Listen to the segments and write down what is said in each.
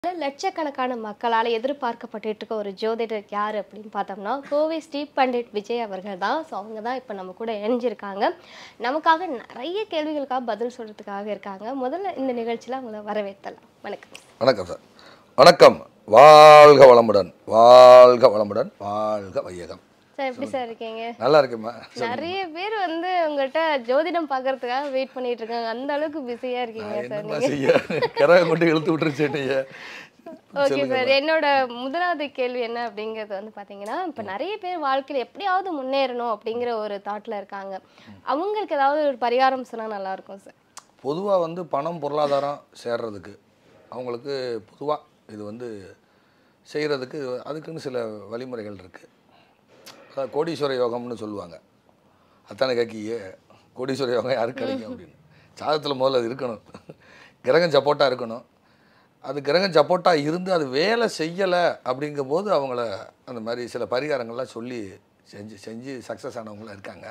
லட்சக்கணக்கான மக்களால் எதிர்பார்க்கப்பட்டுட்டு இருக்க ஒரு ஜோதிடர் யார் அப்படின்னு பார்த்தோம்னா கோவை ஸ்ரீ பண்டிட் விஜய் அவர்கள் தான் ஸோ அவங்க தான் இப்போ நம்ம கூட இணைஞ்சிருக்காங்க நமக்காக நிறைய கேள்விகளுக்காக பதில் சொல்கிறதுக்காக இருக்காங்க முதல்ல இந்த நிகழ்ச்சியில் அவங்கள வரவேற்றலாம் வணக்கம் வணக்கம் சார் வணக்கம் வாழ்க வளமுடன் வாழ்க வளமுடன் வாழ்க வையகம் சார் எப்படி சார் இருக்கீங்க நல்லா இருக்குமா நிறைய பேர் வந்து உங்கள்கிட்ட ஜோதிடம் பார்க்கறதுக்காக வெயிட் பண்ணிட்டு இருக்காங்க அந்த அளவுக்கு பிஸியாக இருக்கீங்க சார் என்னம்மா செய்ய கரகம் கொண்டு இழுத்து விட்டுருச்சு நீங்க ஓகே சார் என்னோட முதலாவது கேள்வி என்ன அப்படிங்கிறது வந்து பார்த்தீங்கன்னா இப்போ நிறைய பேர் வாழ்க்கையில் எப்படியாவது முன்னேறணும் அப்படிங்கிற ஒரு தாட்டில் இருக்காங்க அவங்களுக்கு ஏதாவது ஒரு பரிகாரம் சொன்னால் நல்லா இருக்கும் சார் பொதுவாக வந்து பணம் பொருளாதாரம் சேர்றதுக்கு அவங்களுக்கு பொதுவாக இது வந்து செய்கிறதுக்கு அதுக்குன்னு சில வழிமுறைகள் இருக்குது அதாவது கோடீஸ்வர யோகம்னு சொல்லுவாங்க அத்தானை கக்கியே கோடீஸ்வர யோகம் யாருக்கு கிடைக்கும் அப்படின்னு சாதத்தில் முதல்ல அது இருக்கணும் கிரகம் சப்போட்டா இருக்கணும் அது கிரகம் சப்போட்டா இருந்து அது வேலை செய்யலை அப்படிங்கும்போது அவங்கள அந்த மாதிரி சில பரிகாரங்கள்லாம் சொல்லி செஞ்சு செஞ்சு சக்ஸஸ் ஆனவங்களாம் இருக்காங்க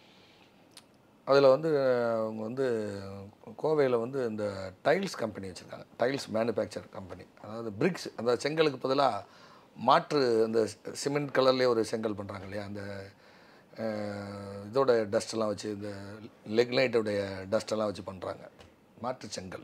அதில் வந்து அவங்க வந்து கோவையில் வந்து இந்த டைல்ஸ் கம்பெனி வச்சுருக்காங்க டைல்ஸ் மேனுஃபேக்சர் கம்பெனி அதாவது பிரிக்ஸ் அந்த செங்கலுக்கு பதிலாக மாற்று அந்த சிமெண்ட் கலர்லேயே ஒரு செங்கல் பண்ணுறாங்க இல்லையா அந்த அஹ், இதோட டஸ்ட்டெல்லாம் வச்சு இந்த லெக்னைட்டோடைய டஸ்ட்டெல்லாம் வச்சு பண்ணுறாங்க மாற்று செங்கல்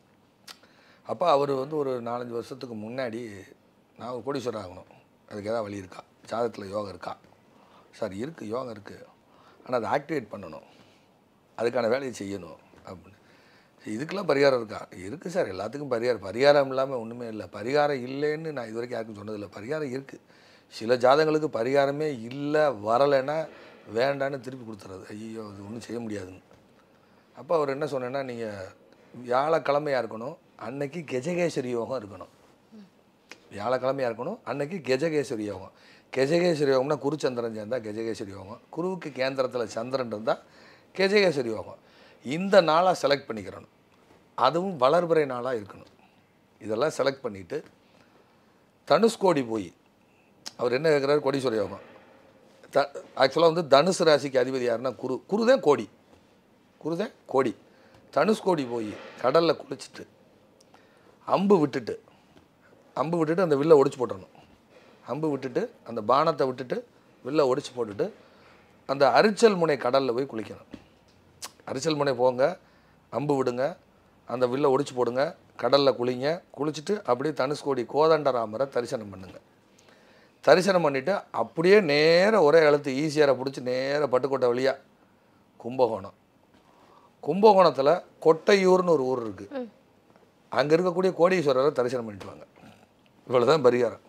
அப்போ அவர் வந்து ஒரு நாலஞ்சு வருஷத்துக்கு முன்னாடி நான் ஒரு கோடீஸ்வரர் ஆகணும் அதுக்கு ஏதாவது வழி இருக்கா ஜாதகத்தில் யோகம் இருக்கா சார் இருக்குது யோகம் இருக்குது ஆனால் அதை ஆக்டிவேட் பண்ணணும் அதுக்கான வேலையை செய்யணும் அப்படின்னு சரி, இதுக்கெல்லாம் பரிகாரம் இருக்கா இருக்குது சார் எல்லாத்துக்கும் பரிகாரம் பரிகாரம் இல்லாமல் ஒன்றுமே இல்லை பரிகாரம் இல்லைன்னு நான் இது வரைக்கும் யாருக்கும் சொன்னதில்லை பரிகாரம் இருக்குது சில ஜாதகங்களுக்கு பரிகாரமே இல்லை வரலைன்னா வேண்டான்னு திருப்பி கொடுத்துறது ஐயோ அது ஒன்றும் செய்ய முடியாதுன்னு அப்போ அவர் என்ன சொன்னேன்னா நீங்கள் வியாழக்கிழமையாக இருக்கணும் அன்னைக்கு கெஜகேசரி யோகம் இருக்கணும் வியாழக்கிழமையாக இருக்கணும் அன்னைக்கு கெஜகேசரி யோகம் கெஜகேசரி யோகம்னா குருச்சந்திரன் சேர்ந்தால் கெஜகேசரி யோகம் குருவுக்கு கேந்திரத்தில் சந்திரன் இருந்தால் கெஜகேசரி யோகம் இந்த நாளாக செலக்ட் பண்ணிக்கிறணும் அதுவும் வளர்பிறை நாளாக இருக்கணும் இதெல்லாம் செலக்ட் பண்ணிவிட்டு தனுஷ்கோடி போய் அவர் என்ன கேட்குறாரு கோடீஸ்வர யோகம் த ஆக்சுவலாக வந்து தனுசு ராசிக்கு அதிபதி யாருன்னா குரு குருதான் கோடி குருதான் கோடி தனுஷ்கோடி போய் கடலில் குளிச்சுட்டு அம்பு விட்டுட்டு அம்பு விட்டுட்டு அந்த வில்லை ஒடிச்சு போட்டுறணும் அம்பு விட்டுட்டு அந்த பானத்தை விட்டுட்டு வில்லை ஒடிச்சு போட்டுட்டு அந்த அரிச்சல் முனை கடலில் போய் குளிக்கணும் அரிச்சல் முனை போங்க அம்பு விடுங்க அந்த வில்லை ஒடிச்சு போடுங்க கடலில் குளிங்க குளிச்சுட்டு அப்படியே தனுஷ்கோடி கோதண்டராமரை தரிசனம் பண்ணுங்க தரிசனம் பண்ணிவிட்டு அப்படியே நேர ஒரே எழுத்து ஈஸியாரை பிடிச்சி நேர பட்டுக்கோட்டை வழியாக கும்பகோணம் கும்பகோணத்தில் கொட்டையூர்னு ஒரு ஊர் இருக்குது அங்கே இருக்கக்கூடிய கோடீஸ்வரரை தரிசனம் பண்ணிட்டு வாங்க இவ்வளோதான் பரிகாரம்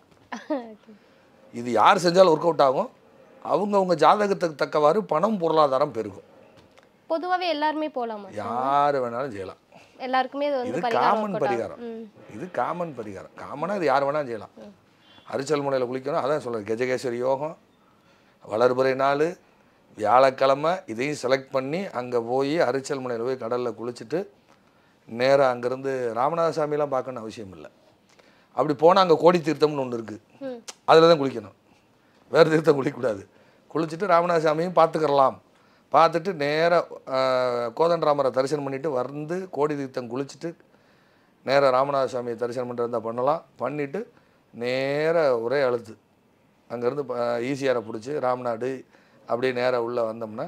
இது யார் செஞ்சாலும் ஒர்க் அவுட் ஆகும் அவங்கவுங்க ஜாதகத்துக்கு தக்கவாறு பணம் பொருளாதாரம் பெருகும் பொதுவாகவே எல்லாருமே போகலாமா யார் வேணாலும் செய்யலாம் எல்லாருக்குமே இது இது வந்து பரிகாரம் காமன் work out பரிகாரம் ஆகும். ம். இது காமன் பரிகாரம் காமனாக இது யார் வேணாலும் செய்யலாம் அரிச்சல் முனையில் குளிக்கணும் அதான் சொல்கிறேன் கெஜகேஸ்வரி யோகம் வளர்புறை நாள் வியாழக்கிழமை இதையும் செலக்ட் பண்ணி அங்கே போய் அரிச்சல் முனையில் போய் கடலில் குளிச்சுட்டு நேராக அங்கேருந்து ராமநாத சாமிலாம் பார்க்கணும்னு அவசியம் இல்லை அப்படி போனால் அங்கே கோடி தீர்த்தம்னு ஒன்று இருக்குது அதில் தான் குளிக்கணும் வேறு தீர்த்தம் குளிக்கக்கூடாது குளிச்சுட்டு ராமநாத சாமியும் பார்த்துக்கிறலாம் பார்த்துட்டு நேராக கோதண்டராமரை தரிசனம் பண்ணிவிட்டு வந்து கோடி தீர்த்தம் குளிச்சுட்டு நேராக ராமநாத சாமியை தரிசனம் பண்ணுறதா பண்ணலாம் பண்ணிவிட்டு நேராக ஒரே அழுத்து அங்கேருந்து ஈசிஆரை பிடிச்சி ராம்நாடு அப்படியே நேராக உள்ளே வந்தோம்னா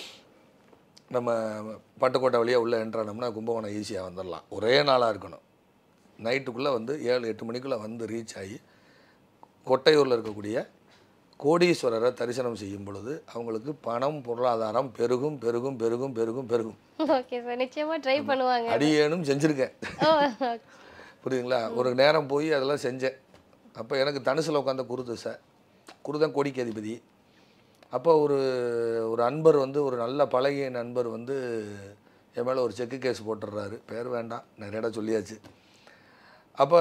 நம்ம பட்டுக்கோட்டை வழியாக உள்ளே என்ட்ரானோம்னா கும்பகோணம் ஈஸியாக வந்துடலாம் ஒரே நாளாக இருக்கணும் நைட்டுக்குள்ளே வந்து ஏழு எட்டு மணிக்குள்ளே வந்து ரீச் ஆகி கொட்டையூரில் இருக்கக்கூடிய கோடீஸ்வரரை தரிசனம் செய்யும் பொழுது அவங்களுக்கு பணம் பொருளாதாரம் பெருகும் பெருகும் பெருகும் பெருகும் பெருகும் ஓகே சார் நிச்சயமா ட்ரை பண்ணுவாங்க அடியேனும் செஞ்சுருக்கேன் ஓ புரியுதுங்களா ஒரு நேரம் போய் அதெல்லாம் செஞ்சேன் அப்போ எனக்கு தனுசில் உட்காந்த குரு திசை குரு தான் கோடிக்கு அதிபதி அப்போ ஒரு ஒரு அன்பர் வந்து ஒரு நல்ல பழகிய நண்பர் வந்து என் மேலே ஒரு செக்கு கேஸ் போட்டுடுறாரு பேர் வேண்டாம் நிறைய இடம் சொல்லியாச்சு அப்போ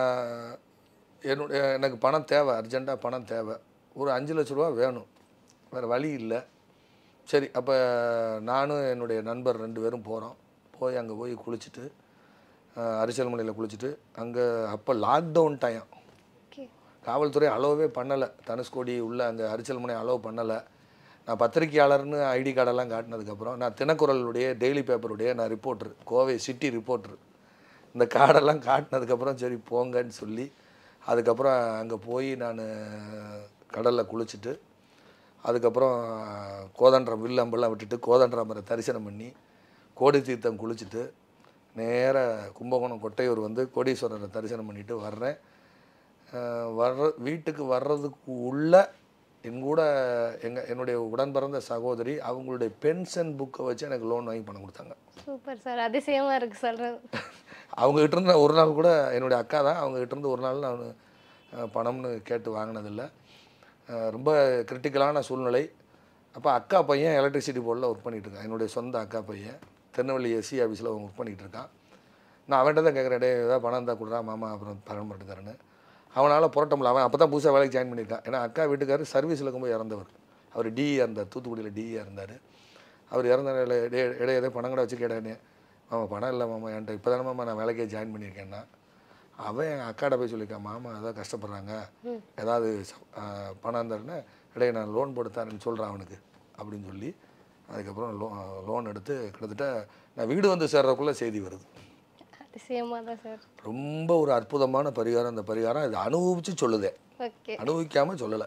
என்னுடைய எனக்கு பணம் தேவை அர்ஜெண்ட்டாக பணம் தேவை ஒரு அஞ்சு லட்ச ரூபா வேணும் வேறு வழி இல்லை சரி அப்போ நானும் என்னுடைய நண்பர் ரெண்டு பேரும் போகிறோம் போய் அங்கே போய் குளிச்சுட்டு அஹ், அரிசல் மலையில் குளிச்சுட்டு அங்கே அப்போ லாக்டவுன் டைம் ஓகே காவல்துறை அலோவே பண்ணலை தனுஷ்கோடி உள்ள அங்கே அரிச்சல் முனை அலோவ் பண்ணலை நான் பத்திரிக்கையாளர்னு ஐடி கார்டெல்லாம் காட்டினதுக்கப்புறம் நான் தினக்குரலுடைய டெய்லி பேப்பருடைய நான் ரிப்போர்ட்ரு கோவை சிட்டி ரிப்போர்ட்ரு இந்த காடெல்லாம் காட்டினதுக்கப்புறம் சரி போங்கன்னு சொல்லி அதுக்கப்புறம் அங்கே போய் நான் கடலில் குளிச்சுட்டு அதுக்கப்புறம் கோதண்டரம் வில்லம்பெல்லாம் விட்டுட்டு கோதண்டராமரை தரிசனம் பண்ணி கோடி தீர்த்தம் குளிச்சுட்டு நேர கும்பகோணம் கொட்டையூர் வந்து கோடீஸ்வரரை தரிசனம் பண்ணிட்டு வர்றேன் அஹ் வர்ற வீட்டுக்கு வர்றதுக்கு உள்ள என் கூட எங்கள் என்னுடைய உடன் பிறந்த சகோதரி அவங்களுடைய பென்ஷன் புக்கை வச்சு எனக்கு லோன் வாங்கி பணம் கொடுத்தாங்க சூப்பர் சார் அதிசயமா இருக்கு சொல்றது அவங்க கிட்ட இருந்து நான் ஒரு நாள் கூட என்னுடைய அக்கா தான் அவங்க கிட்ட இருந்து ஒரு நாள் நான் அஹ், பணம்னு கேட்டு வாங்கினதில்ல அஹ், ரொம்ப கிரிட்டிக்கலான சூழ்நிலை அப்போ அக்கா பையன் எலக்ட்ரிசிட்டி போர்டில் ஒர்க் பண்ணிட்டு இருக்கான் என்னுடைய சொந்த அக்கா பையன் திருநெல்வேலி எஸ்சி ஆஃபீஸில் அவன் ஒர்க் பண்ணிகிட்டு இருக்கான் நான் அவன்கிட்ட தான் கேட்குறேன் டே ஏதாவது பணம் இருந்தால் கொடுறா மாமா அப்புறம் பணம் பண்ணிட்டு தரேன்னு அவனால் புரட்ட முடியல அவன் அப்போ தான் புதுசாக வேலைக்கு ஜாயின் பண்ணியிருக்கான் ஏன்னா அக்கா வீட்டுக்காரர் சர்வீஸில் இருக்கும்போது இறந்தவர் அவர் டிஇ இருந்தார் தூத்துக்குடியில் டிஇ இருந்தார் அவர் இறந்த நிலையில இடைய இடையே பணம் கூட வச்சு கேட்டானே மாமா பணம் இல்லை மாமா என்கிட்ட இப்போ தானே மாமா நான் வேலைக்கே ஜாயின் பண்ணியிருக்கேன்னா அவன் என் அக்காட்ட போய் சொல்லியிருக்கான் மாமா ஏதாவது கஷ்டப்படுறாங்க ஏதாவது ச- ஆஹ் பணம் இருந்தாருன்னா இடையே நான் லோன் போட்டு தரேன்னு சொல்கிறேன் அவனுக்கு அப்படின்னு சொல்லி அதுக்கப்புறம் லோ லோன் எடுத்து கிட்டத்தட்ட நான் வீடு வந்து சேர்றதுக்குள்ளே செய்தி வருது அதிசயமா தான் சார் ரொம்ப ஒரு அற்புதமான பரிகாரம் அந்த பரிகாரம் இது அனுபவித்து சொல்லுதே ஓகே அனுபவிக்காமல் சொல்லலை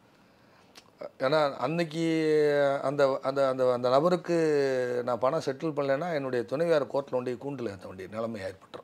ஏன்னா அன்னைக்கு அந்த அந்த அந்த அந்த நபருக்கு நான் பணம் செட்டில் பண்ணலைன்னா என்னுடைய துணைவியார் கோர்ட்டில் கொண்டு போய் கூண்டில் ஏற்ற வேண்டிய நிலைமை ஏற்பட்டுரும்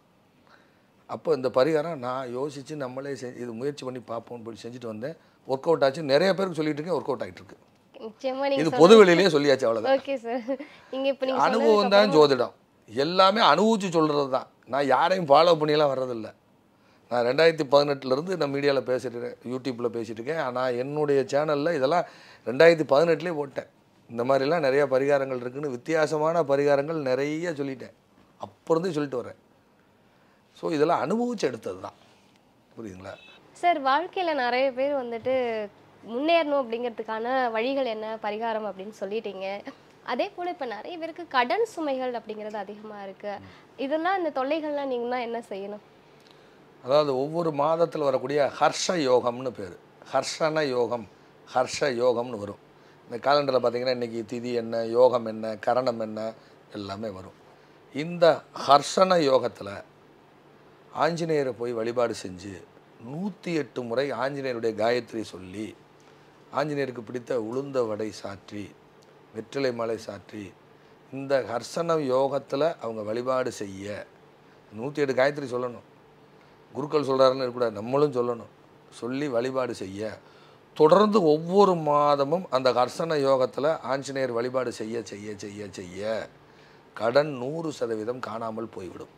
அப்போ இந்த பரிகாரம் நான் யோசித்து நம்மளே செ இது முயற்சி பண்ணி பார்ப்போம்னு போய் செஞ்சுட்டு வந்தேன் ஒர்க் அவுட் ஆச்சு நிறைய பேருக்கு சொல்லிட்டு இருக்கேன் ஒர்க் அவுட் ஆகிட்டு இருக்கு நிச்சயமா நீங்க இது பொது வெளியிலேயே சொல்லியாச்சு அவ்வளோதான் ஓகே சார் நீங்க இப்போ நீங்க அனுபவம் தான் ஜோதிடம் எல்லாமே அனுபவிச்சு சொல்கிறது தான் நான் யாரையும் ஃபாலோ பண்ணியெல்லாம் வர்றதில்ல நான் ரெண்டாயிரத்தி பதினெட்டுலேருந்து நான் மீடியாவில் பேசிட்டு இருக்கேன் யூடியூப்பில் பேசிகிட்டு இருக்கேன் ஆனால் என்னுடைய சேனலில் இதெல்லாம் ரெண்டாயிரத்தி பதினெட்டுலேயே போட்டேன் இந்த மாதிரிலாம் நிறையா பரிகாரங்கள் இருக்குன்னு வித்தியாசமான பரிகாரங்கள் நிறைய சொல்லிட்டேன் அப்போ இருந்தே சொல்லிட்டு வரேன் ஸோ இதெல்லாம் அனுபவிச்சு எடுத்தது தான் புரியுதுங்களா சார் வாழ்க்கையில நிறைய பேர் வந்துட்டு முன்னேறணும் அப்படிங்கிறதுக்கான வழிகள் என்ன பரிகாரம் அப்படின்னு சொல்லிட்டீங்க அதே போல இப்ப நிறைய பேருக்கு கடன் சுமைகள் அப்படிங்கிறது அதிகமா இருக்கு இதெல்லாம் இந்த தொல்லைகள்லாம் நீங்கன்னா என்ன செய்யணும் அதாவது ஒவ்வொரு மாதத்தில் வரக்கூடிய ஹர்ஷ யோகம்னு பேர் ஹர்ஷன யோகம் ஹர்ஷ யோகம்னு வரும் இந்த காலண்டரில் பார்த்தீங்கன்னா இன்றைக்கி திதி என்ன யோகம் என்ன கரணம் என்ன எல்லாமே வரும் இந்த ஹர்ஷன யோகத்தில் ஆஞ்சநேயரை போய் வழிபாடு செஞ்சு நூற்றி எட்டு முறை ஆஞ்சநேயருடைய காயத்ரி சொல்லி ஆஞ்சநேயருக்கு பிடித்த உளுந்த வடை சாற்றி வெற்றிலை மலை சாற்றி இந்த ஹர்ஷன யோகத்தில் அவங்க வழிபாடு செய்ய நூற்றி எட்டு காயத்ரி சொல்லணும் குருக்கள் சொல்கிறாருன்னு இருக்கக்கூடாது நம்மளும் சொல்லணும் சொல்லி வழிபாடு செய்ய தொடர்ந்து ஒவ்வொரு மாதமும் அந்த கர்சன யோகத்தில் ஆஞ்சநேயர் வழிபாடு செய்ய செய்ய செய்ய செய்ய கடன் நூறு சதவீதம் காணாமல் போய்விடும்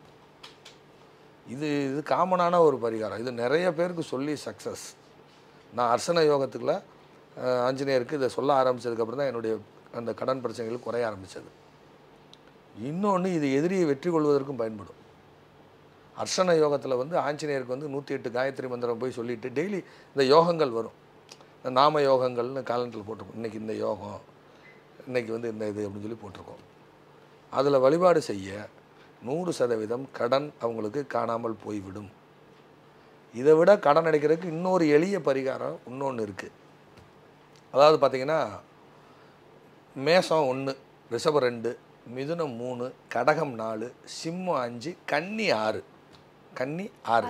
இது இது காமனான ஒரு பரிகாரம் இது நிறைய பேருக்கு சொல்லி சக்ஸஸ் நான் அர்ச்சன யோகத்துக்குள்ள அஹ், ஆஞ்சநேயருக்கு இதை சொல்ல ஆரம்பிச்சதுக்கப்புறம் தான் என்னுடைய அந்த கடன் பிரச்சனைகள் குறைய ஆரம்பித்தது இன்னொன்று இது எதிரியை வெற்றி கொள்வதற்கும் பயன்படும் அர்ச்சன யோகத்தில் வந்து ஆஞ்சநேயருக்கு வந்து நூற்றி எட்டு காயத்ரி மந்திரம் போய் சொல்லிட்டு டெய்லி இந்த யோகங்கள் வரும் இந்த நாம யோகங்கள்னு காலண்டரில் போட்டிருக்கோம் இன்றைக்கி இந்த யோகம் இன்றைக்கி வந்து இந்த இது அப்படின்னு சொல்லி போட்டிருக்கோம் அதில் வழிபாடு செய்ய நூறு சதவீதம் கடன் அவங்களுக்கு காணாமல் போய்விடும் இதை விட கடன் அடைக்கிறதுக்கு இன்னொரு எளிய பரிகாரம் இன்னொன்று இருக்குது அதாவது பார்த்திங்கன்னா மேஷம் ஒன்று ரிஷபம் ரெண்டு மிதுனம் மூணு கடகம் நாலு சிம்மம் அஞ்சு கன்னி ஆறு கன்னி ஆறு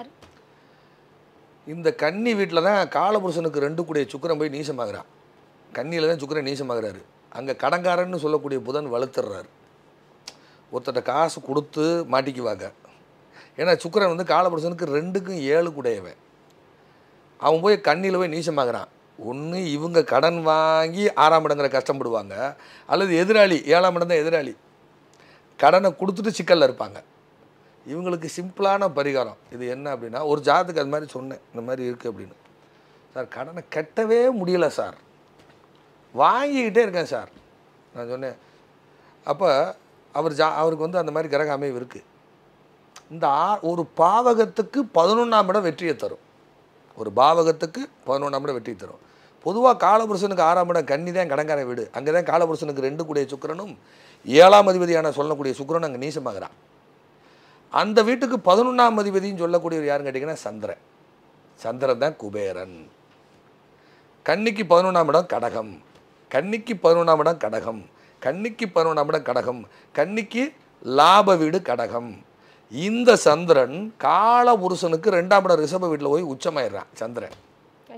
இந்த கன்னி வீட்டில் தான் காலபுருஷனுக்கு ரெண்டு கூடிய சுக்கிரன் போய் நீசமாகிறான் கன்னியில் தான் சுக்கிரன் நீசமாகிறாரு அங்கே கடங்காரன்னு சொல்லக்கூடிய புதன் வலுத்துறாரு ஒருத்தட்ட காசு கொடுத்து மாட்டிக்குவாங்க ஏன்னா சுக்கிரன் வந்து காலபுருஷனுக்கு ரெண்டுக்கும் ஏழு கூடையவன் அவன் போய் கண்ணியில் போய் நீசமாகறான் ஒன்று இவங்க கடன் வாங்கி ஆறாம் இடங்கிற கஷ்டப்படுவாங்க அல்லது எதிராளி ஏழாம் இடம் தான் எதிராளி கடனை கொடுத்துட்டு சிக்கலில் இருப்பாங்க இவங்களுக்கு சிம்பிளான பரிகாரம் இது என்ன அப்படின்னா ஒரு ஜாதத்துக்கு அது மாதிரி சொன்னேன் இந்த மாதிரி இருக்குது அப்படின்னு சார் கடனை கட்டவே முடியல சார் வாங்கிக்கிட்டே இருக்கேன் சார் நான் சொன்னேன் அப்போ அவர் ஜா அவருக்கு வந்து அந்த மாதிரி கிரக அமைவு இருக்குது இந்த ஆ ஒரு பாவகத்துக்கு பதினொன்றாம் இடம் வெற்றியை தரும் ஒரு பாவகத்துக்கு பதினொன்றாம் இடம் வெற்றி தரும் பொதுவாக காலபுருஷனுக்கு ஆறாம் இடம் கன்னி தான் கடங்கார வீடு அங்கே தான் காலபுருஷனுக்கு ரெண்டு கூடிய சுக்கிரனும் ஏழாம் அதிபதியான சொல்லக்கூடிய சுக்கிரனும் அங்கே நீசமாகிறான் அந்த வீட்டுக்கு பதினொன்றாம் அதிபதின்னு சொல்லக்கூடியவர் யாருன்னு கேட்டிங்கன்னா சந்திரன் சந்திரன் தான் குபேரன் கன்னிக்கு பதினொன்றாம் இடம் கடகம் கன்னிக்கு பதினொன்றாம் இடம் கடகம் கன்னிக்கு பதினொன்றாம் இடம் கடகம் கன்னிக்கு லாப வீடு கடகம் இந்த சந்திரன் கால புருஷனுக்கு ரெண்டாம் இடம் ரிஷப வீட்டில் போய் உச்சமாயிடுறான் சந்திரன் ஓகே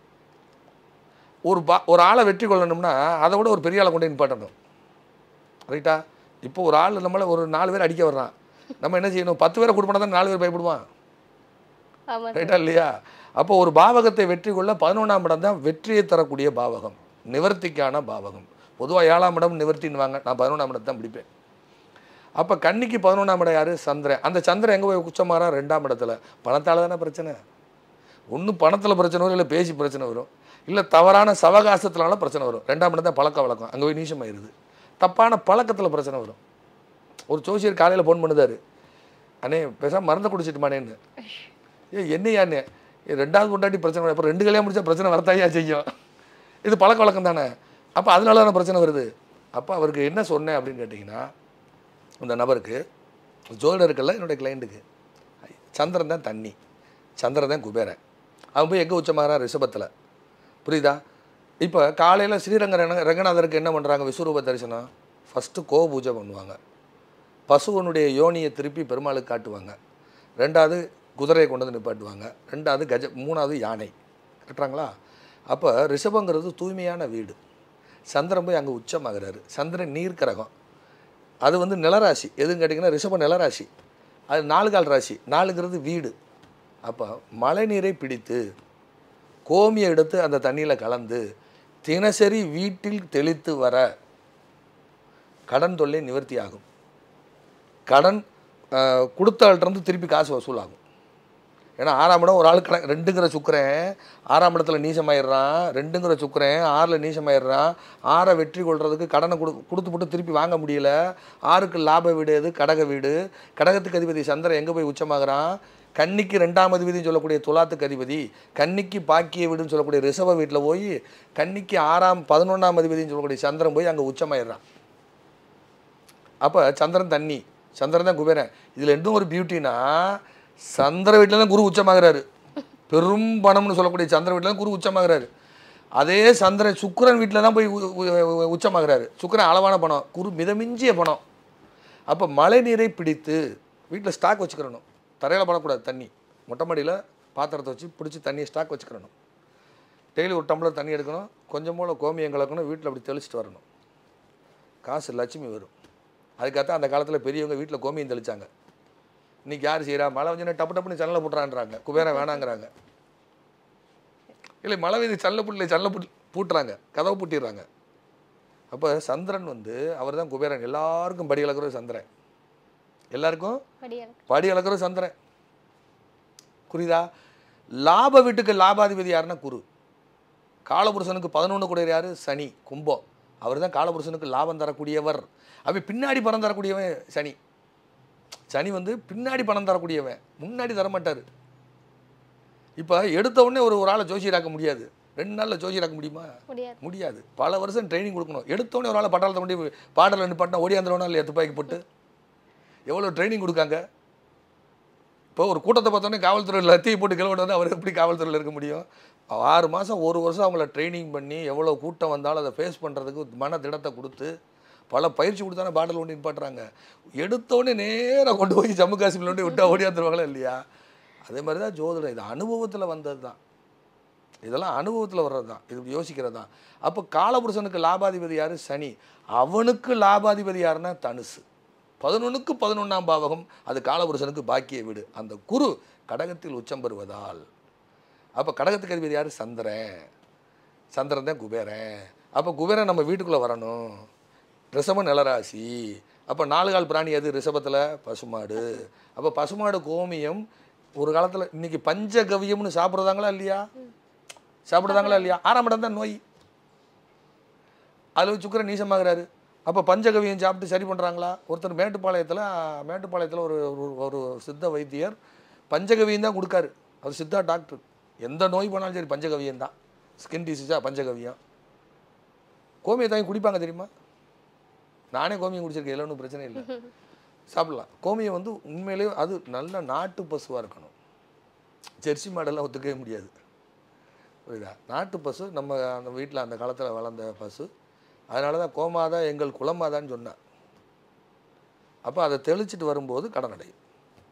ஒரு பா ஒரு ஆளை வெற்றி கொள்ளணும்னா அதை விட ஒரு பெரிய ஆளை கொண்டு நிப்பாட்டணும் ரைட்டா இப்போ ஒரு ஆள் நம்மளை ஒரு நாலு பேர் அடிக்க வர்றான் நம்ம என்ன செய்யணும் பத்து பேரை கொடுப்போம்னா தான் நாலு பேர் பயப்படுவான் ஆமா சார் ரைட்டா இல்லையா அப்போ ஒரு பாவகத்தை வெற்றி கொள்ள பதினொன்றாம் இடம் தான் வெற்றியை தரக்கூடிய பாவகம் நிவர்த்திக்கான பாவகம் பொதுவாக ஏழாம் இடம் நிவர்த்தின்னுவாங்க நான் பதினொன்றாம் இடத்தை தான் பிடிப்பேன் அப்போ கன்னிக்கு பதினொன்றாம் இடம் யார் சந்திரன் அந்த சந்திரன் எங்கே போய் உச்சமாறா ரெண்டாம் இடத்துல பணத்தால் தானே பிரச்சனை ஒன்று பணத்தில் பிரச்சனை வரும் இல்லை பேசி பிரச்சனை வரும் இல்லை தவறான சவகாசத்தினால பிரச்சனை வரும் ரெண்டாம் இடம் தான் பழக்க வழக்கம் அங்கே போய் நீசமாயிருது தப்பான பழக்கத்தில் பிரச்சனை வரும் ஒரு ஜோசியர் காலையில் ஃபோன் பண்ணுதாரு அண்ணே பேசாம மருந்து குடிச்சிட்டுமானேன்னு ஏ என்னையாண்ணே ஏ, ரெண்டாவது கொண்டாடி பிரச்சனை வரும். அப்போ ரெண்டு கல்யாணம் முடிச்சா பிரச்சனை வரத்தாயா செய்யும் இது பழக்க வழக்கம் தானே அப்போ அதனால தானே பிரச்சனை வருது அப்போ அவருக்கு என்ன சொன்னேன் அப்படின்னு கேட்டிங்கன்னா இந்த நபருக்கு ஜோதிடர் இருக்குல்ல என்னுடைய கிளைண்ட்டுக்கு சந்திரன் தான் தண்ணி சந்திரன் தான் குபேரன் அவன் போய் எங்கே உச்சமாகறான் ரிஷபத்தில் புரியுதா இப்போ காலையில் ஸ்ரீரங்க ரங்க ரங்கநாதருக்கு என்ன பண்ணுறாங்க விஸ்வரூப தரிசனம் ஃபஸ்ட்டு கோ பூஜை பண்ணுவாங்க பசுவனுடைய யோனியை திருப்பி பெருமாளுக்கு காட்டுவாங்க ரெண்டாவது குதிரையை கொண்டு வந்து நிப்பாட்டுவாங்க ரெண்டாவது கஜ மூணாவது யானை கட்டுறாங்களா அப்போ ரிஷபங்கிறது தூய்மையான வீடு சந்திரன் போய் அங்கே உச்சமாகிறாரு சந்திரன் நீர் கிரகம் அது வந்து நிலராசி எதுன்னு கேட்டிங்கன்னா ரிஷபம் நிலராசி அது நாலு கால் ராசி நாலுங்கிறது வீடு அப்போ மழை நீரை பிடித்து கோமியை எடுத்து அந்த தண்ணியில் கலந்து தினசரி வீட்டில் தெளித்து வர கடன் தொல்லை நிவர்த்தி ஆகும் கடன் அஹ், கொடுத்த ஆள்கிட்டருந்து திருப்பி காசு வசூலாகும் ஏன்னா ஆறாம் இடம் ஒரு ஆள் கணக்கு ரெண்டுங்கிற சுக்கரன் ஆறாம் இடத்துல நீசமாயிடுறான் ரெண்டுங்கிற சுக்கரன் ஆறில் நீசமாயிடுறான் ஆறை வெற்றி கொள்றதுக்கு கடனை கொடு கொடுத்து போட்டு திருப்பி வாங்க முடியல ஆறுக்கு லாப வீடு எது கடக வீடு கடகத்துக்கு அதிபதி சந்திரன் எங்கே போய் உச்சமாகறான் கன்னிக்கு ரெண்டாம் அதிபதினு சொல்லக்கூடிய துலாத்துக்கு அதிபதி கன்னிக்கு பாக்கிய வீடுன்னு சொல்லக்கூடிய ரிஷப வீட்டில் போய் கன்னிக்கு ஆறாம் பதினொன்றாம் அதிபதினு சொல்லக்கூடிய சந்திரன் போய் அங்கே உச்சமாயிடுறான் அப்போ சந்திரன் தண்ணி சந்திரன் தான் குபேரன் இதில் இன்னும் ஒரு பியூட்டினா சந்திர வீட்டில் தான் குரு உச்சமாகிறாரு பெரும் பணம்னு சொல்லக்கூடிய சந்திர வீட்டில் தான் குரு உச்சமாகிறாரு அதே சந்திரன் சுக்கிரன் வீட்டில் தான் போய் உ- உ- உச்சமாகிறாரு சுக்கிரன் அளவான பணம் குரு மிதமிஞ்சிய பணம் அப்போ மழை நீரை பிடித்து வீட்டில் ஸ்டாக் வச்சுக்கிறணும் தரையில் படக்கூடாது தண்ணி மொட்டை மாடியில் பாத்திரத்தை வச்சு பிடிச்சி தண்ணியை ஸ்டாக் வச்சுக்கிறணும் டெய்லி ஒரு டம்ளர் தண்ணி எடுக்கணும் கொஞ்சம் போல் கோமியம் கலக்கணும் வீட்டில் அப்படி தெளிச்சிட்டு வரணும் காசு லட்சுமி வரும் அதுக்காகத்தான் அந்த காலத்தில் பெரியவங்க வீட்டில் கோமியம் தெளிச்சாங்க இன்னைக்கு யார் செய்கிறா மழை வந்து டப்பு டப்புன்னு சன்னலை போட்டுறான்றாங்க குபேரம் வேணாங்கிறாங்க இல்லை மழை பெய்து சல்ல புட்டில் சல்ல புட் பூட்டுறாங்க கதவை பூட்டிடுறாங்க அப்போ சந்திரன் வந்து அவர் தான் குபேரன் எல்லாருக்கும் படி அளக்குறது சந்திரன் எல்லாருக்கும் படியாக படி அளக்குறது சந்திரன் புரியுதா லாப வீட்டுக்கு லாபாதிபதி யாருன்னா குரு காலபுருஷனுக்கு பதினொன்று கூட யாரு சனி கும்பம் அவர் தான் காலபுருஷனுக்கு லாபம் தரக்கூடியவர் அவன் பின்னாடி பணம் தரக்கூடியவன் சனி சனி வந்து பின்னாடி பணம் தரக்கூடியவன் முன்னாடி தரமாட்டார் இப்போ எடுத்த உடனே ஒரு ஒரு ஆளை ஜோசியராக்க முடியாது ரெண்டு நாளில் ஜோசியராக்க முடியுமா முடியாது முடியாது பல வருஷம் ட்ரைனிங் கொடுக்கணும் எடுத்தோடனே ஒரு ஆளை பட்டாளத்தை முடி பாடலில் நிப்பாட்டினா ஓடியாந்துருவனா இல்லையா துப்பாக்கி போட்டு எவ்வளோ ட்ரைனிங் கொடுக்காங்க இப்போ ஒரு கூட்டத்தை பார்த்தோன்னே காவல்துறையில் லத்தியை போட்டு கிளம்பிட்டு அவர் எப்படி காவல்துறையில் இருக்க முடியும் ஆறு மாதம் ஒரு வருஷம் அவங்கள ட்ரைனிங் பண்ணி எவ்வளோ கூட்டம் வந்தாலும் அதை ஃபேஸ் பண்ணுறதுக்கு மன திடத்தை கொடுத்து பல பயிற்சி கொடுத்தானே பாடல் ஒன்று நிப்பாட்டுறாங்க எடுத்தோடனே நேராக கொண்டு போய் ஜம்மு காஷ்மீரில் கொண்டு விட்டா ஓடியாந்துருவாங்களா இல்லையா அதே மாதிரி தான் ஜோதிடம் இது அனுபவத்தில் வந்தது தான் இதெல்லாம் அனுபவத்தில் வர்றது தான் இது இப்படி யோசிக்கிறது தான் அப்போ காலபுருஷனுக்கு லாபாதிபதி யார் சனி அவனுக்கு லாபாதிபதி யாருன்னா தனுசு பதினொன்றுக்கு பதினொன்றாம் பாவகம் அது காலபுருஷனுக்கு பாக்கிய வீடு அந்த குரு கடகத்தில் உச்சம் பெறுவதால் அப்போ கடகத்துக்கு அதிபதி யார் சந்திரன் சந்திரன் தான் குபேரன் அப்போ குபேரன் நம்ம வீட்டுக்குள்ளே வரணும் ரிஷபம் நிலராசி அப்போ நாலு கால் பிராணி எது ரிஷபத்தில் பசுமாடு அப்போ பசுமாடு கோமியம் ஒரு காலத்தில் இன்னைக்கு பஞ்சகவியம்னு சாப்பிட்றதாங்களா இல்லையா சாப்பிடுதாங்களா இல்லையா ஆறாம் இடம் தான் நோய் அதில் சுக்கரன் நீசமாகிறாரு அப்போ பஞ்சகவியம் சாப்பிட்டு சரி பண்ணுறாங்களா ஒருத்தர் மேட்டுப்பாளையத்தில் மேட்டுப்பாளையத்தில் ஒரு ஒரு- ஒரு சித்த வைத்தியர் பஞ்சகவியம் தான் கொடுக்காரு அவர் சித்தா டாக்டர் எந்த நோய் போனாலும் சரி பஞ்சகவியம் தான் ஸ்கின் டிசீஸா பஞ்சகவியம் கோமியை தாங்கி குடிப்பாங்க தெரியுமா நானே கோமியம் குடிச்சிருக்கேன் இல்லை ஒன்றும் பிரச்சனை இல்லை சாப்பிடலாம் கோமியம் வந்து உண்மையிலேயே அது நல்ல நாட்டு பசுவாக இருக்கணும் ஜெர்சி மாடெல்லாம் ஒத்துக்கவே முடியாது புரியுதா நாட்டு பசு நம்ம அந்த வீட்டில் அந்த காலத்தில் வளர்ந்த பசு அதனால தான் கோமாதா எங்கள் குலமாதான்னு சொன்னேன் அப்போ அதை தெளிச்சிட்டு வரும்போது கடன் அடையும்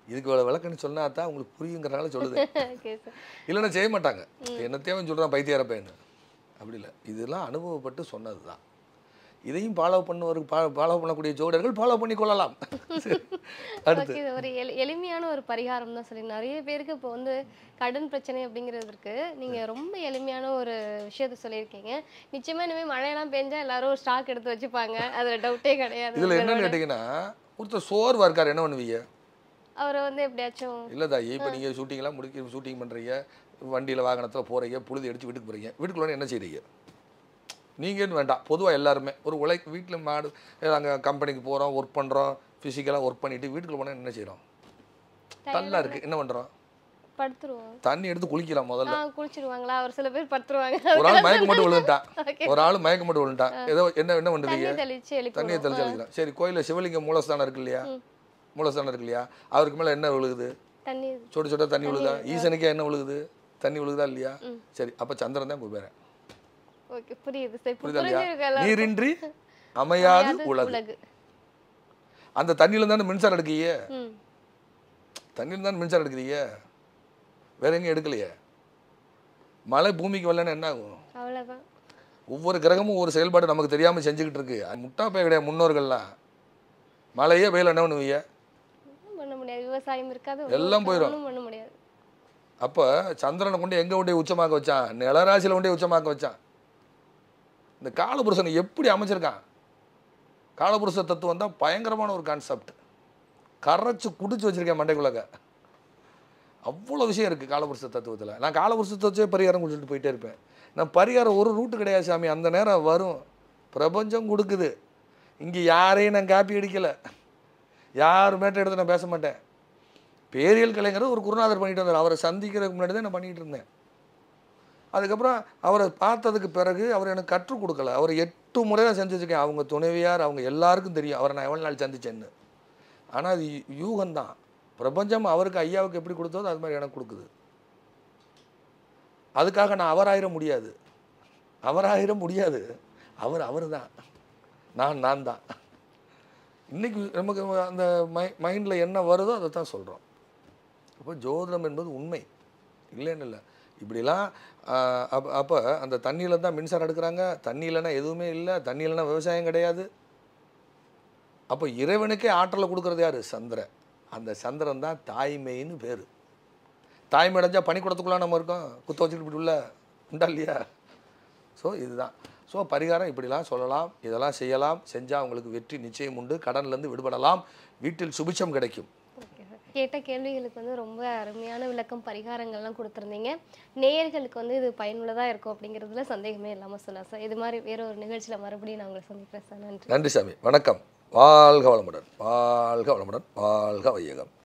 இதுக்கு இவ்வளோ விளக்கன்னு சொன்னா தான் உங்களுக்கு புரியுங்கிறனால சொல்லுது ஓகே சார் இல்லைன்னா செய்ய மாட்டாங்க என்ன தேவைன்னு சொல்கிறான் பைத்தியார பையன் அப்படி இல்லை இதெல்லாம் அனுபவப்பட்டு சொன்னது தான் இதையும் ஃபாலோ பண்ணுவருக்கு ஃபாலோ பண்ணக்கூடிய ஜோடர்கள் ஃபாலோ பண்ணி கொள்ளலாம் சரி. அடுத்து ஓகே இது ஒரு எளி எளிமையான ஒரு பரிகாரம் தான் சொல்லி நிறைய பேருக்கு இப்போ வந்து கடன் பிரச்சனை அப்படிங்கிறதுக்கு நீங்க ரொம்ப எளிமையான ஒரு விஷயத்த சொல்லியிருக்கீங்க நிச்சயமா இனிமேல் மழையெல்லாம் பெஞ்சா எல்லாரும் ஒரு ஸ்டாக் எடுத்து வச்சுப்பாங்க அதுல டவுட்டே கிடையாது இதில் என்னன்னு கேட்டிங்கன்னா ஒருத்தர் சோர்வாக இருக்கார் என்ன பண்ணுவீங்க அவரை வந்து எப்படியாச்சும் இல்லை தாயி இப்போ நீங்கள் ஷூட்டிங்லாம் முடிக்க ஷூட்டிங் பண்ணுறீங்க வண்டியில் வாகனத்தில் போகிறீங்க புழுதி அடித்து வீட்டுக்கு போகிறீங்க வீட்டுக்குள்ள வந்து என்ன செய்றீங்க நீங்கன்னு வேண்டாம் பொதுவாக எல்லாருமே ஒரு உழை வீட்டில் மாடு நாங்கள் கம்பெனிக்கு போகிறோம் ஒர்க் பண்ணுறோம் ஃபிசிக்கலாக ஒர்க் பண்ணிவிட்டு வீட்டுக்குள்ள போனால் என்ன செய்கிறோம் டல்லாக இருக்குது என்ன பண்ணுறோம் படுத்துருவோம் தண்ணி எடுத்து குளிக்கலாம் முதல்ல ஆ குளிச்சிருவாங்களா ஒரு சில பேர் படுத்துருவாங்க ஒரு ஆள் மயக்கம் மட்டும் விழுந்துட்டான் Okay. ஒரு ஆள் மயக்கம் மட்டும் விழுந்துட்டான் ஏதோ என்ன என்ன பண்ணுறீங்க தண்ணி தெளிச்சு தண்ணியை எழுப்பி தெளிச்சு அழிக்கிறான் சரி கோயிலில் சிவலிங்கம் மூலஸ்தானம் இருக்கு இல்லையா மூலஸ்தானம் இருக்கு இல்லையா அவருக்கு மேலே என்ன விழுகுது தண்ணி சொட்டு சொட்டா தண்ணி விழுகுதா ஈசனுக்கே என்ன விழுகுது தண்ணி விழுகுதா இல்லையா சரி அப்போ சந்திரன் தான் குபேரன் ஓகே புரியுது சார் இப்போ புரியுதா இல்லையா புரிஞ்சிருக்கல நீரின்றி அமையாது உலகு உலகு அந்த தண்ணியில தானே மின்சாரம் எடுக்கீங்க ம் தண்ணியில் தானே மின்சாரம் எடுக்கிறீங்க வேற எங்கேயும் எடுக்கலையே மழை பூமிக்கு வரலன்னா என்ன ஆகும் அவ்வளவுதான் ஒவ்வொரு கிரகமும் ஒரு செயல்பாடு நமக்கு தெரியாமல் செஞ்சுக்கிட்டு இருக்கு அது முட்டா போய் கிடையாது முன்னோர்கள்லாம் மழையே வெயில் என்ன பண்ணுவீங்க ஒண்ணும் பண்ண முடியாது விவசாயம் இருக்காது எல்லாம் போயிரும். ஒன்றும் பண்ண முடியாது அப்போ சந்திரனை கொண்டு எங்கே கொண்டே உச்சமாக்க வச்சான் நிலராசியில் கொண்டே உச்சமாக்க வச்சான் இந்த காலபுருஷனை எப்படி அமைச்சிருக்கான் காலபுருஷ தத்துவம் தான் பயங்கரமான ஒரு கான்செப்ட் கரைச்சு குடிச்சு வச்சிருக்கேன் மண்டைக்குள்ளக்க அவ்வளோ விஷயம் இருக்குது காலபுருஷ தத்துவத்தில் நான் காலபுருஷ தத்துவத்தை பரிகாரம் கொடுத்துட்டு போயிட்டே இருப்பேன் நான் பரிகாரம் ஒரு ரூட்டு கிடையாது சாமி அந்த நேரம் வரும் பிரபஞ்சம் கொடுக்குது இங்கே யாரையும் நான் காப்பி அடிக்கலை யார் மேட்டை எடுத்து நான் பேச மாட்டேன் பேரியல் கலைஞர் ஒரு குருநாதர் பண்ணிட்டு வந்தார் அவரை சந்திக்கிறதுக்கு முன்னாடி தான் நான் பண்ணிட்டு இருந்தேன் அதுக்கப்புறம் அவரை பார்த்ததுக்கு பிறகு அவர் எனக்கு கற்றுக் கொடுக்கல அவர் எட்டு முறை தான் சந்திச்சிருக்கேன் அவங்க துணைவியார் அவங்க எல்லாருக்கும் தெரியும் அவரை நான் எவ்வளோ நாள் சந்திச்சேன்னு ஆனால் அது யூ- யூகம்தான் பிரபஞ்சம் அவருக்கு ஐயாவுக்கு எப்படி கொடுத்ததோ அது மாதிரி எனக்கு கொடுக்குது அதுக்காக நான் அவராயிர முடியாது அவராயிர முடியாது அவர் அவர் தான் நான் நான் தான் இன்னைக்கு நமக்கு அந்த மை மைண்டில் என்ன வருதோ அதை தான் சொல்கிறோம் அப்போ ஜோதிடம் என்பது உண்மை இல்லைன்னு இல்லை இப்படிலாம் அப்போ அப்போ அந்த தண்ணியில் தான் மின்சாரம் எடுக்கிறாங்க தண்ணி இல்லைன்னா எதுவுமே இல்லை தண்ணி இல்லைன்னா விவசாயம் கிடையாது அப்போ இறைவனுக்கே ஆற்றலை கொடுக்குறது யார் சந்திரன் அந்த சந்திரன் தான் தாய்மைன்னு பேர் தாய்மை அடைஞ்சால் பனிக்கூடத்துக்குள்ளே நம்ம இருக்கோம் குத்த வச்சுட்டு இப்படி உள்ள உண்டா இல்லையா ஸோ இதுதான் ஸோ பரிகாரம் இப்படிலாம் சொல்லலாம் இதெல்லாம் செய்யலாம் செஞ்சால் அவங்களுக்கு வெற்றி நிச்சயம் உண்டு கடன்லேருந்து விடுபடலாம் வீட்டில் சுபிட்சம் கிடைக்கும் ஓகே சார் கேட்ட கேள்விகளுக்கு வந்து ரொம்ப அருமையான விளக்கம் பரிகாரங்கள்லாம் கொடுத்துருந்தீங்க நேயர்களுக்கு வந்து இது பயனுள்ளதாக இருக்கும் அப்படிங்கிறதுல சந்தேகமே இல்லாமல் சொல்லலாம் சார் இது மாதிரி வேற ஒரு நிகழ்ச்சியில் மறுபடியும் நான் உங்களை சந்திக்கிறேன் சார் நன்றி நன்றி சாமி வணக்கம் வாழ்க வளமுடன் வாழ்க வளமுடன் வாழ்க வையகம்